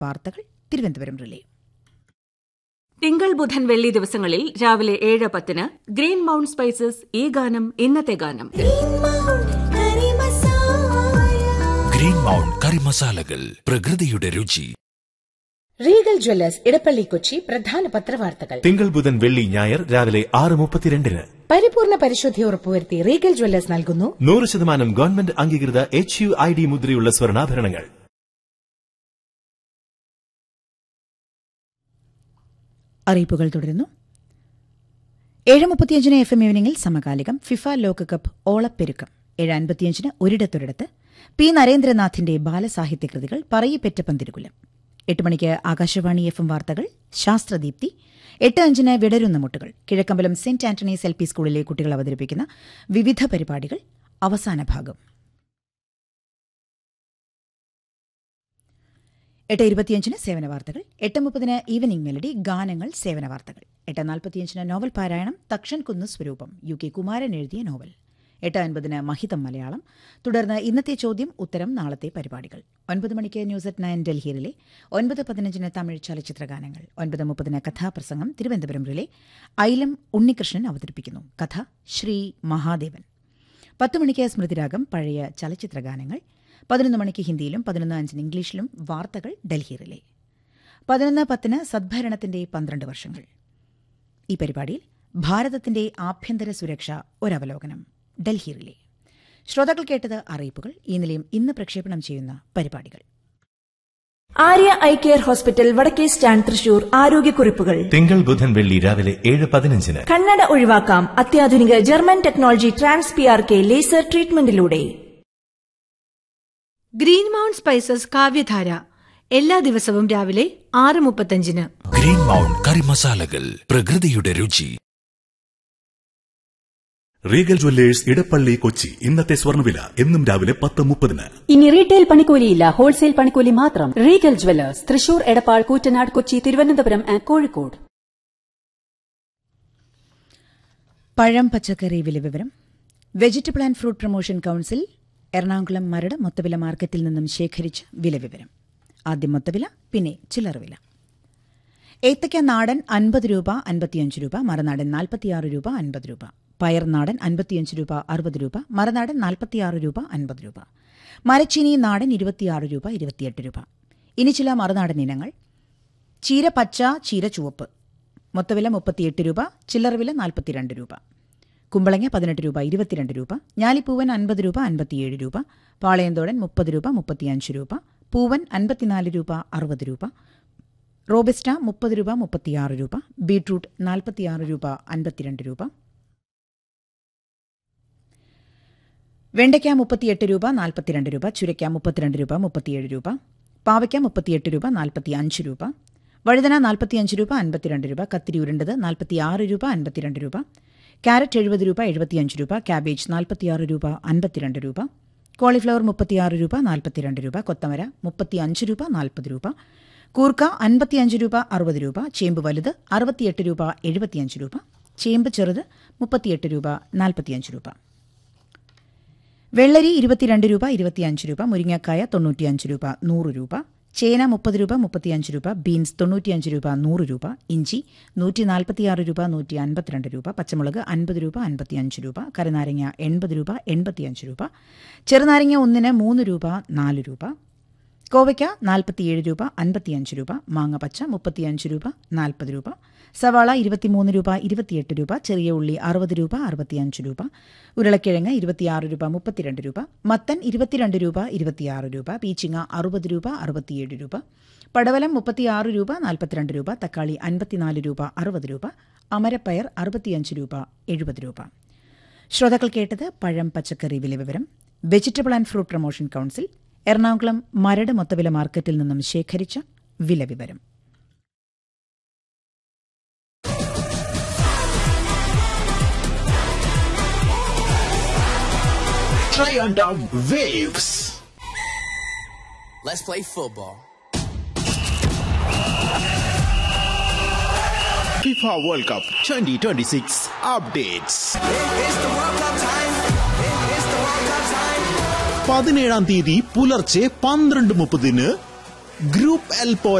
വാർത്തകൾ തിരുവനന്തപുരം റിലേ തിങ്കൾ ബുധൻ വെള്ളി ദിവസങ്ങളിൽ രാവിലെ ഏഴ് പത്തിന് ഗ്രീൻ മൗണ്ട് സ്പൈസസ് ഈ ഗാനം ഇന്നത്തെ ഗാനം ഗ്രീൻ മൗണ്ട് കറി മസാലകൾ പ്രകൃതിയുടെ രുചി റീഗൽ ജ്വല്ലേഴ്സ് ഇടപ്പള്ളി കൊച്ചി പ്രധാന പത്രവാർത്തകൾ തിങ്കൾ ബുധൻ വെള്ളി ഞായർ രാവിലെ ആറ് മുപ്പത്തിരണ്ടിന് പരിപൂർണ പരിശുദ്ധി ഉറപ്പുവരുത്തി റീഗൽ ജ്വല്ലേഴ്സ് നൽകുന്നു നൂറ് ശതമാനം ഗവൺമെന്റ് അംഗീകൃത എച്ച് യു ഐ ഡി മുദ്രയുള്ള സ്വർണ്ണാഭരണങ്ങൾ അറിയിപ്പുകൾ തുടരുന്നു ഏഴ് മുപ്പത്തിയഞ്ചിന് എഫ് എം ഈവനിംഗിൽ സമകാലികം ഫിഫ ലോകകപ്പ് ഓളപ്പെരുക്കം ഏഴ് അൻപത്തിയഞ്ചിന് ഒരിടത്തൊരിടത്ത് പി നരേന്ദ്രനാഥിന്റെ ബാലസാഹിത്യ കൃതികൾ പറയിപ്പെറ്റ പന്തിരുകുലം എട്ട് മണിക്ക് ആകാശവാണി എഫ് എം വാർത്തകൾ ശാസ്ത്രദീപ്തി എട്ട് അഞ്ചിന് വിടരുന്ന മുട്ടുകൾ Kizhakkambalam saint Antony's L P സ്കൂളിലെ കുട്ടികൾ അവതരിപ്പിക്കുന്ന വിവിധ പരിപാടികൾ അവസാന ഭാഗം എട്ട് ഇരുപത്തിയഞ്ചിന് സേവന വാർത്തകൾ എട്ട് മുപ്പതിന് ഈവനിംഗ് മെലഡി ഗാനങ്ങൾ സേവന വാർത്തകൾ എട്ട് നാൽപ്പത്തിയഞ്ചിന് നോവൽ പാരായണം തക്ഷൻ കുന്ന് സ്വരൂപം യു കെ കുമാരൻ എഴുതിയ നോവൽ എട്ട് അൻപതിന് മഹിതം മലയാളം തുടർന്ന് ഇന്നത്തെ ചോദ്യം ഉത്തരം നാളത്തെ പരിപാടികൾ ഒൻപത് മണിക്ക് ന്യൂസ് അറ്റ് നയൻ ഡൽഹിയിലെ ഒൻപത് പതിനഞ്ചിന് തമിഴ് ചലച്ചിത്ര ഗാനങ്ങൾ ഒൻപത് മുപ്പതിന് കഥാപ്രസംഗം തിരുവനന്തപുരം റിലെ ഐലം ഉണ്ണികൃഷ്ണൻ അവതരിപ്പിക്കുന്നു കഥ ശ്രീ മഹാദേവൻ പത്ത് മണിക്ക് സ്മൃതിരാഗം പഴയ ചലച്ചിത്ര ഗാനങ്ങൾ പതിനൊന്ന് മണിക്ക് ഹിന്ദിയിലും പതിനൊന്ന് അഞ്ചിന് ഇംഗ്ലീഷിലും വാർത്തകൾ ഡൽഹി റിലേ പതിനൊന്ന് പത്തിന് സദ്ഭരണത്തിന്റെ പന്ത്രണ്ട് വർഷങ്ങൾ ഈ പരിപാടിയിൽ ഭാരതത്തിന്റെ ആഭ്യന്തര സുരക്ഷ ഒരവലോകനം ഡൽഹി റിലേ ശ്രോതാക്കൾ കേട്ടത് അറിയിപ്പുകൾ ഈ നിലയം ഇന്ന് പ്രക്ഷേപണം ചെയ്യുന്ന പരിപാടികൾ ആര്യ ഐ കെയർ ഹോസ്പിറ്റൽ വടക്കേ സ്റ്റാൻഡ് തൃശൂർ ആരോഗ്യക്കുറിപ്പുകൾ തിങ്കൾ ബുധൻ വെള്ളി രാവിലെ ഏഴ് പതിനഞ്ചിന് കണ്ണട ഒഴിവാക്കാം അത്യാധുനിക German technology trans P R K laser ട്രീറ്റ്മെന്റിലൂടെ ഗ്രീൻ മൗണ്ട് സ്പൈസസ് കാവ്യധാര എല്ലാ ദിവസവും രാവിലെ ആറ് മുപ്പത്തഞ്ചിന് ഗ്രീൻ മൗണ്ട് കറി മസാലകൾ പ്രകൃതിയുടെ രുചി റീഗൽ ജ്വല്ലേഴ്സ് ഇടപ്പള്ളി കൊച്ചി ഇന്നത്തെ സ്വർണ്ണവില എന്നും രാവിലെ പത്ത് മുപ്പതിന് ഇനി റീറ്റെയിൽ പണിക്കൂലിയില്ല ഹോൾസെയിൽ പണിക്കൂലി മാത്രം regal jewellers Thrissur Edappal Koottanad Kochi Thiruvananthapuram and Kozhikode പഴം പച്ചക്കറി വില വിവരം vegetable and fruit promotion council Ernakulam Maradu മൊത്തവില മാർക്കറ്റിൽ നിന്നും ശേഖരിച്ച വില വിവരം ആദ്യം മൊത്തവില പിന്നെ ചില്ലറ വില ഏത്തയ്ക്ക നാടൻ അൻപത് രൂപ അൻപത്തിയഞ്ച് രൂപ മറുനാടൻ നാൽപ്പത്തിയാറ് രൂപ അൻപത് രൂപ പയർ നാടൻ അൻപത്തിയഞ്ച് രൂപ അറുപത് രൂപ മറുനാടൻ നാൽപ്പത്തിയാറ് രൂപ അൻപത് രൂപ മരച്ചീനി നാടൻ ഇരുപത്തിയാറ് രൂപ ഇരുപത്തിയെട്ട് രൂപ ഇനി ചില മറുനാടൻ ഇനങ്ങൾ ചീര പച്ച ചീര ചുവപ്പ് മൊത്തവില മുപ്പത്തിയെട്ട് രൂപ ചില്ലറ വില നാൽപ്പത്തിരണ്ട് രൂപ കുമ്പളങ്ങ പതിനെട്ട് രൂപ ഇരുപത്തിരണ്ട് രൂപ ഞാലിപ്പൂവൻ അൻപത് രൂപ അൻപത്തിയേഴ് രൂപ പാളയന്തോടൻ മുപ്പത് രൂപ മുപ്പത്തിയഞ്ച് രൂപ പൂവൻ അൻപത്തിനാല് രൂപ അറുപത് രൂപ റോബസ്റ്റ മുപ്പത് രൂപ മുപ്പത്തിയാറ് രൂപ ബീട്രൂട്ട് നാൽപ്പത്തിയാറ് രൂപ അൻപത്തിരണ്ട് രൂപ വെണ്ടയ്ക്ക മുപ്പത്തിയെട്ട് രൂപ നാൽപ്പത്തിരണ്ട് രൂപ ചുരയ്ക്ക മുപ്പത്തിരണ്ട് രൂപ മുപ്പത്തിയേഴ് രൂപ പാവയ്ക്ക മുപ്പത്തിയെട്ട് രൂപ നാൽപ്പത്തി അഞ്ച് രൂപ വഴുതന നാൽപ്പത്തിയഞ്ച് രൂപ അൻപത്തിരണ്ട് രൂപ കത്തിരി ഉരുണ്ടത് നാൽപ്പത്തിയാറ് രൂപ അൻപത്തിരണ്ട് രൂപ ക്യാരറ്റ് എഴുപത് രൂപ എഴുപത്തിയഞ്ച് രൂപ ക്യാബേജ് നാൽപ്പത്തിയാറ് രൂപ അൻപത്തിരണ്ട് രൂപ കോളിഫ്ലവർ മുപ്പത്തിയാറ് രൂപ നാൽപ്പത്തിരണ്ട് രൂപ കൊത്തമര മുപ്പത്തിയഞ്ച് രൂപ നാൽപ്പത് രൂപ കൂർക്ക അൻപത്തിയഞ്ച് രൂപ അറുപത് രൂപ ചേമ്പ് വലുത് അറുപത്തിയെട്ട് രൂപ എഴുപത്തിയഞ്ച് രൂപ ചേമ്പ് ചെറുത് മുപ്പത്തിയെട്ട് രൂപ നാൽപ്പത്തിയഞ്ച് രൂപ വെള്ളരി ഇരുപത്തിരണ്ട് രൂപ ഇരുപത്തിയഞ്ച് രൂപ മുരിങ്ങക്കായ തൊണ്ണൂറ്റിയഞ്ച് രൂപ നൂറ് രൂപ ചേന മുപ്പത് രൂപ മുപ്പത്തിയഞ്ച് രൂപ ബീൻസ് തൊണ്ണൂറ്റിയഞ്ച് രൂപ നൂറ് രൂപ ഇഞ്ചി നൂറ്റി നാൽപ്പത്തിയാറ് രൂപ നൂറ്റി അൻപത്തിരണ്ട് രൂപ പച്ചമുളക് അൻപത് രൂപ അൻപത്തിയഞ്ച് രൂപ കരുനാരങ്ങ എൺപത് രൂപ എൺപത്തിയഞ്ച് രൂപ ചെറുനാരങ്ങ ഒന്നിന് മൂന്ന് രൂപ നാല് രൂപ കോവയ്ക്ക നാൽപ്പത്തിയേഴ് രൂപ അൻപത്തിയഞ്ച് രൂപ മാങ്ങ പച്ച മുപ്പത്തിയഞ്ച് രൂപ നാൽപ്പത് രൂപ സവാള ഇരുപത്തിമൂന്ന് രൂപ ഇരുപത്തിയെട്ട് രൂപ ചെറിയ ഉള്ളി അറുപത് രൂപ അറുപത്തിയഞ്ച് രൂപ ഉരുളക്കിഴങ്ങ് ഇരുപത്തിയാറ് രൂപ മുപ്പത്തിരണ്ട് രൂപ മത്തൻ ഇരുപത്തിരണ്ട് രൂപ ഇരുപത്തിയാറ് രൂപ പീച്ചിങ്ങ അറുപത് രൂപ അറുപത്തിയേഴ് രൂപ പടവലം മുപ്പത്തിയാറ് രൂപ നാൽപ്പത്തിരണ്ട് രൂപ തക്കാളി അൻപത്തിനാല് രൂപ അറുപത് രൂപ അമരപ്പയർ അറുപത്തിയഞ്ച് രൂപ എഴുപത് രൂപ ശ്രോതാക്കൾ കേട്ടത് പഴം പച്ചക്കറി വില വിവരം vegetable and fruit promotion council Ernakulam Maradu മൊത്തവില മാർക്കറ്റിൽ നിന്നും ശേഖരിച്ച വില വിവരം Try on down waves. Let's play football. FIFA World Cup 2026 updates. പതിനേഴാം തീയതി പുലർച്ചെ പന്ത്രണ്ട് മുപ്പതിന് ഗ്രൂപ്പ് എൽ